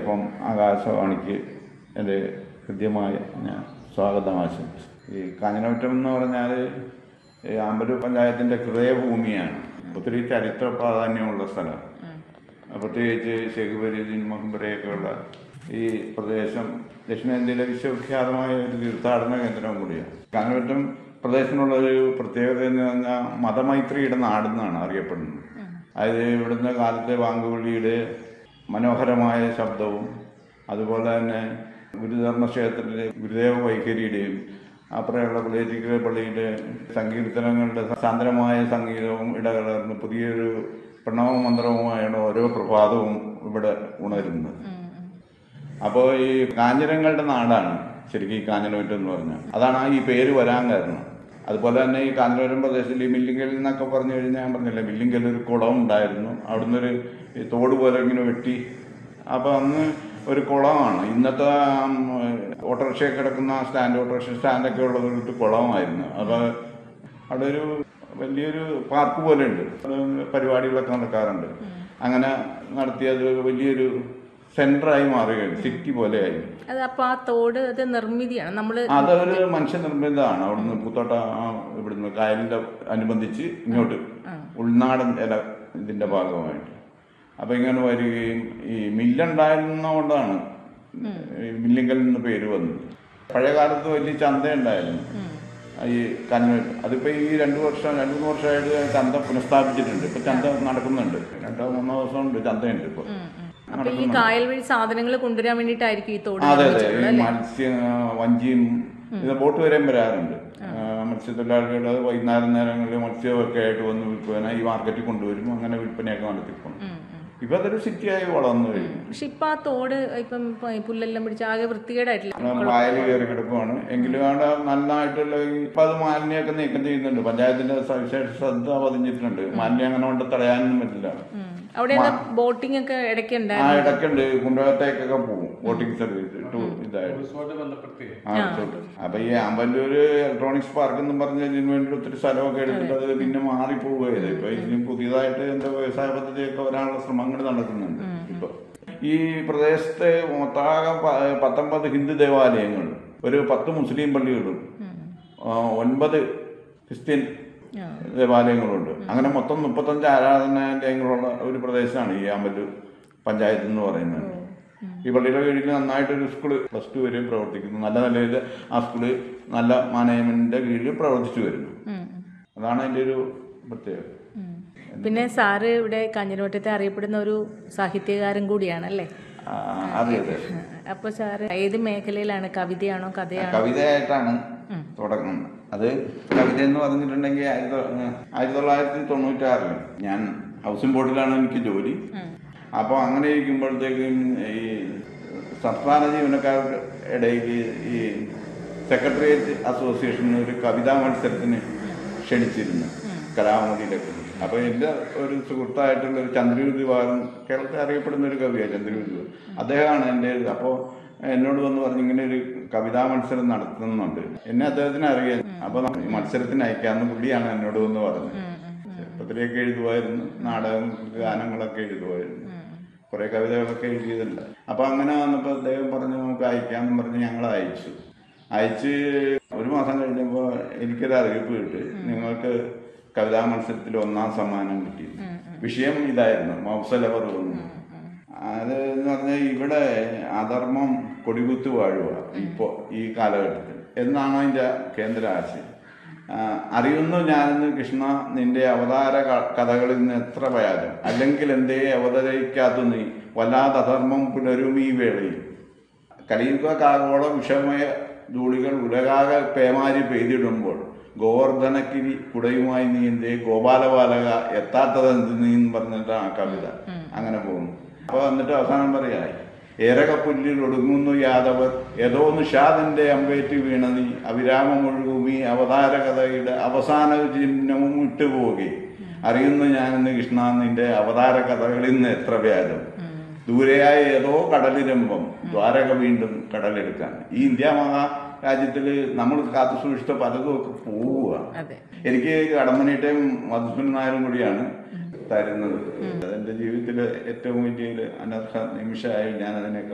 F M ആകാശവാണിക്ക് എൻ്റെ ഹൃദ്യമായ ഞാൻ സ്വാഗതം ആശംസിച്ചു ഈ കാഞ്ഞിരമറ്റം എന്ന് പറഞ്ഞാൽ ഈ ആമ്പലൂർ പഞ്ചായത്തിൻ്റെ ഹൃദയഭൂമിയാണ് ഒത്തിരി ചരിത്ര പ്രാധാന്യമുള്ള സ്ഥലം പ്രത്യേകിച്ച് ശേഖുപരീതിൻ മഹമ്പരയൊക്കെയുള്ള ഈ പ്രദേശം ദക്ഷിണേന്ത്യയിലെ വിശ്വവിഖ്യാതമായ ഒരു തീർത്ഥാടന കേന്ദ്രം കൂടിയാണ് കാഞ്ഞിരമറ്റം പ്രദേശത്തിനുള്ള ഒരു പ്രത്യേകത എന്ന് പറഞ്ഞാൽ മതമൈത്രിയുടെ നാടെന്നാണ് അറിയപ്പെടുന്നത് അതായത് ഇവിടുന്ന് കാലത്തെ വാങ്കുവിളിയുടെ മനോഹരമായ ശബ്ദവും അതുപോലെ തന്നെ ഗുരുധർമ്മ ക്ഷേത്രത്തിലെ ഗുരുദേവ വൈഖരിയുടെയും അപ്പുറമുള്ള കുലേറ്റിക്കര പള്ളിയിലെ സങ്കീർത്തനങ്ങളുടെ സാന്ദ്രമായ സംഗീതവും ഇടകലർന്ന് പുതിയൊരു പ്രണവ മന്ത്രവുമായാണ് ഓരോ പ്രഭാതവും ഇവിടെ ഉണരുന്നത് അപ്പോൾ ഈ കാഞ്ഞിരങ്ങളുടെ നാടാണ് ശരിക്കും ഈ കാഞ്ഞിരമറ്റം എന്ന് പറഞ്ഞാൽ അതാണ് ആ ഈ പേര് വരാൻ കാരണം അതുപോലെ തന്നെ ഈ കാഞ്ഞിരമറ്റം പ്രദേശത്തിൽ ഈ മില്ലിങ്കൽ എന്നൊക്കെ പറഞ്ഞു കഴിഞ്ഞാൽ ഞാൻ പറഞ്ഞില്ലേ മില്ലിങ്കൽ ഒരു കുളം ഉണ്ടായിരുന്നു അവിടുന്ന് ഒരു ഈ തോട് പോലെ ഇങ്ങനെ വെട്ടി അപ്പോൾ അന്ന് ഒരു കുളമാണ് ഇന്നത്തെ ഓട്ടോറിക്ഷ കിടക്കുന്ന സ്റ്റാൻഡ് ഓട്ടോറിക്ഷ സ്റ്റാൻഡൊക്കെ ഉള്ളത് ഒരു കുളമായിരുന്നു അപ്പോൾ അവിടെ ഒരു വലിയൊരു പാർക്ക് പോലെ ഉണ്ട് പരിപാടികളൊക്കെ നടക്കാറുണ്ട് അങ്ങനെ നടത്തിയത് വലിയൊരു സെന്ററായി മാറുകയാണ് സിറ്റി പോലെയായി അത് അപ്പൊ ആ തോട് അത് നിർമ്മിതിയാണ് നമ്മള് അതൊരു മനുഷ്യനിർമ്മിതമാണ് അവിടുന്ന് പൂത്തോട്ട ആ, ഇവിടുന്ന് കായലിന്റെ അനുബന്ധിച്ച് ഇങ്ങോട്ട് ഉൾനാടൻ ഇല ഇതിന്റെ ഭാഗമായിട്ട് അപ്പൊ ഇങ്ങനെ വരികയും ഈ മില്ലുണ്ടായിരുന്നതുകൊണ്ടാണ് ഈ മില്ലിങ്കൽ നിന്ന് പേര് വന്നത് പഴയ കാലത്ത് വലിയ ചന്ത ഉണ്ടായിരുന്നു ഈ കഞ്ഞൂർ അതിപ്പോ ഈ രണ്ടു വർഷം രണ്ടു മൂന്ന് വർഷമായിട്ട് ചന്ത പുനഃസ്ഥാപിച്ചിട്ടുണ്ട് ഇപ്പൊ ചന്ത നടക്കുന്നുണ്ട് രണ്ടോ മൂന്നോ ദിവസം ഉണ്ട് ചന്തയുണ്ട് ഇപ്പൊ അപ്പൊ ഈ കായൽ വഴി സാധനങ്ങൾ കൊണ്ടുവരാൻ വേണ്ടിയിട്ടായിരിക്കും ഈ തോട് അതെ അതെ ഈ മത്സ്യ വഞ്ചിയും ഇത് ബോട്ട് വരെയും വരാറുണ്ട് ആ, മത്സ്യത്തൊഴിലാളികൾ വൈകുന്നേരം നേരങ്ങളിൽ മത്സ്യമൊക്കെ ആയിട്ട് വന്ന് വിൽപ്പന ഈ മാർക്കറ്റിൽ കൊണ്ടുവരും അങ്ങനെ വിൽപ്പനയൊക്കെ നടത്തിപ്പോണം ഇപ്പൊ അതൊരു സിറ്റിയായി വളർന്നു കഴിഞ്ഞു പക്ഷെ ഇപ്പൊ ആ തോട് ഇപ്പം ഇപ്പൊ ഈ പുല്ലെല്ലാം പിടിച്ച് ആകെ വൃത്തികേടായിട്ടില്ല വായൽ കയറി കിടക്കുവാണ് എങ്കിലും അവിടെ നല്ലതായിട്ടുള്ള ഈ- ഇപ്പൊ അത് മാലിന്യമൊക്കെ നീക്കം ചെയ്യുന്നുണ്ട് പഞ്ചായത്തിന്റെ സവിശേഷ ശ്രദ്ധ പതിഞ്ഞിട്ടുണ്ട് മാലിന്യം അങ്ങനെ കൊണ്ട് തടയാനൊന്നും പറ്റില്ല ഉം. അവിടെ ബോട്ടിംഗ് ഒക്കെ ഇടയ്ക്ക് ആ ഉണ്ടായിരുന്നു ഇടയ്ക്കുണ്ട് കുണ്ടകത്തേക്കൊക്കെ പോകും വോട്ടിംഗ് സർവീസ് ടു ഇതായിട്ട് ആ, റിസോർട്ട്. അപ്പൊ ഈ ആമ്പല്ലൂര് ഇലക്ട്രോണിക്സ് പാർക്ക് എന്നും പറഞ്ഞ ഇതിന് വേണ്ടി ഒത്തിരി സ്ഥലമൊക്കെ എടുത്തിട്ട് അത് പിന്നെ മാറിപ്പോവുകയത് ഇപ്പൊ ഇനി പുതിയതായിട്ട് എന്തോ വ്യവസായ പദ്ധതിയൊക്കെ വരാനുള്ള ശ്രമങ്ങൾ നടക്കുന്നുണ്ട് ഇപ്പൊ ഈ പ്രദേശത്തെ മൊത്താകെ പ- പത്തൊമ്പത് ഹിന്ദു ദേവാലയങ്ങൾ ഒരു പത്ത് മുസ്ലിം പള്ളികളും ആ, ഒൻപത് ക്രിസ്ത്യൻ ദേവാലയങ്ങളുണ്ട് അങ്ങനെ മൊത്തം മുപ്പത്തഞ്ച് ആരാധനാലയങ്ങളുള്ള ഒരു പ്രദേശമാണ് ഈ ആമ്പല്ലൂർ പഞ്ചായത്ത് എന്ന് പറയുന്നത് ഈ പള്ളിയുടെ കീഴിൽ നന്നായിട്ടൊരു സ്കൂള് പ്ലസ് ടു വരെയും പ്രവർത്തിക്കുന്നു നല്ല നിലയിൽ ആ സ്കൂള് നല്ല മാനേജ്മെന്റിന്റെ കീഴിൽ പ്രവർത്തിച്ചു വരുന്നു ഉം. അതാണ് അതിന്റെ ഒരു പ്രത്യേകത ഉം. പിന്നെ സാറ് ഇവിടെ കാഞ്ഞിരമറ്റത്തെ അറിയപ്പെടുന്ന ഒരു സാഹിത്യകാരൻ കൂടിയാണല്ലേ ആ, അതെ അതെ അപ്പൊ സാറ് ഏത് മേഖലയിലാണ് കവിതയാണോ കഥയാണോ കവിതയായിട്ടാണ് തുടങ്ങുന്നത് അത് കവിത എന്ന് പറഞ്ഞിട്ടുണ്ടെങ്കിൽ ആയിരത്തി തൊ- ആയിരത്തി തൊള്ളായിരത്തി തൊണ്ണൂറ്റാറിൽ ഞാൻ ഹൗസിംഗ് ബോർഡിലാണ് എനിക്ക് ജോലി അപ്പോൾ അങ്ങനെ ഇരിക്കുമ്പോഴത്തേക്കും ഈ സംസ്ഥാന ജീവനക്കാർക്ക് ഇടയിൽ ഈ സെക്രട്ടേറിയറ്റ് അസോസിയേഷൻ ഒരു കവിതാ മത്സരത്തിന് ക്ഷണിച്ചിരുന്നു കലാമതിയിലൊക്കെ അപ്പോൾ എൻ്റെ ഒരു സുഹൃത്തായിട്ടുള്ള ഒരു ചന്ദ്രയൂർ ദിവാകരൻ കേരളത്തിൽ അറിയപ്പെടുന്ന ഒരു കവിയാണ് ചന്ദ്രയൂർ ദിവാകരൻ അദ്ദേഹമാണ് എൻ്റെ അപ്പോൾ എന്നോട് വന്ന് പറഞ്ഞു ഇങ്ങനെ ഒരു കവിതാ മത്സരം നടത്തുന്നുണ്ട് എന്നെ അദ്ദേഹത്തിന് അറിയാം അപ്പൊ ഈ മത്സരത്തിന് അയക്കാന്ന് പുള്ളിയാണ് എന്നോട് വന്ന് പറഞ്ഞത് ചെറുപ്പത്തിലേക്ക് എഴുതുമായിരുന്നു നാടകം ഗാനങ്ങളൊക്കെ എഴുതുമായിരുന്നു കുറെ കവിതകളൊക്കെ എഴുതിയതുണ്ട് അപ്പൊ അങ്ങനെ വന്നപ്പോ അദ്ദേഹം പറഞ്ഞു നമുക്ക് അയക്കാന്ന് പറഞ്ഞ് ഞങ്ങൾ അയച്ചു അയച്ച് ഒരു മാസം കഴിഞ്ഞപ്പോൾ എനിക്കൊരു അറിയിപ്പ് കിട്ടി നിങ്ങൾക്ക് കവിതാ മത്സരത്തിൽ ഒന്നാം സമ്മാനം കിട്ടി വിഷയം ഇതായിരുന്നു മൗസലപർവ്വം അത് എന്ന് പറഞ്ഞാൽ ഇവിടെ അധർമ്മം കൊടികുത്തി വാഴുക ഇപ്പോൾ ഈ കാലഘട്ടത്തിൽ എന്നാണ് അതിൻ്റെ കേന്ദ്ര ആശയം ആ, അറിയുന്നു ഞാനെന്ന് കൃഷ്ണ നിന്റെ അവതാര ക- കഥകളിൽ നിന്ന് എത്ര വ്യാജം അല്ലെങ്കിൽ എന്തേ അവതരിക്കാത്ത നീ വല്ലാതെ അധർമ്മം പുനരും ഈ വേളയിൽ കലിയുഗ കാകോള വിഷമയ ധൂളികൾ ഉലകാകെ പേമാരി പെയ്തിടുമ്പോൾ ഗോവർദ്ധനക്കിരി കുടയുമായി നീ എന്തേ ഗോപാലബാലക എത്താത്തതെന്ത് നീ എന്ന് പറഞ്ഞിട്ടാണ് ആ കവിത അങ്ങനെ പോകുന്നു അപ്പൊ എന്നിട്ട് അവസാനം പറയായി ഏരകപ്പുല്ലിൽ ഒടുങ്ങുന്നു യാദവർ ഏതോ നിഷാദിന്റെ അമ്പേറ്റ് വീണ നീ അവിരാമമൊഴുകുമീ അവതാര കഥയുടെ അവസാന ചിഹ്നവും ഇട്ടുപോകെ അറിയുന്നു ഞാനെന്ന് കൃഷ്ണ നിന്റെ അവതാര കഥകളിൽ നിന്ന് എത്ര വ്യാജം ദൂരെയായ ഏതോ കടലിരമ്പം ദ്വാരക വീണ്ടും കടലെടുക്കാൻ ഈ ഇന്ത്യ മഹാ രാജ്യത്തിൽ നമ്മൾ കാത്തു സൂക്ഷിച്ച പലതും ഒക്കെ പോവുക അതെ എനിക്ക് കടമ്പനിട്ടയും മധുസൂൻ നായരും കൂടിയാണ് തരുന്നത് അതെന്റെ ജീവിതത്തിലെ ഏറ്റവും വലിയ ഒരു അനർഹ നിമിഷമായി ഞാൻ അതിനെ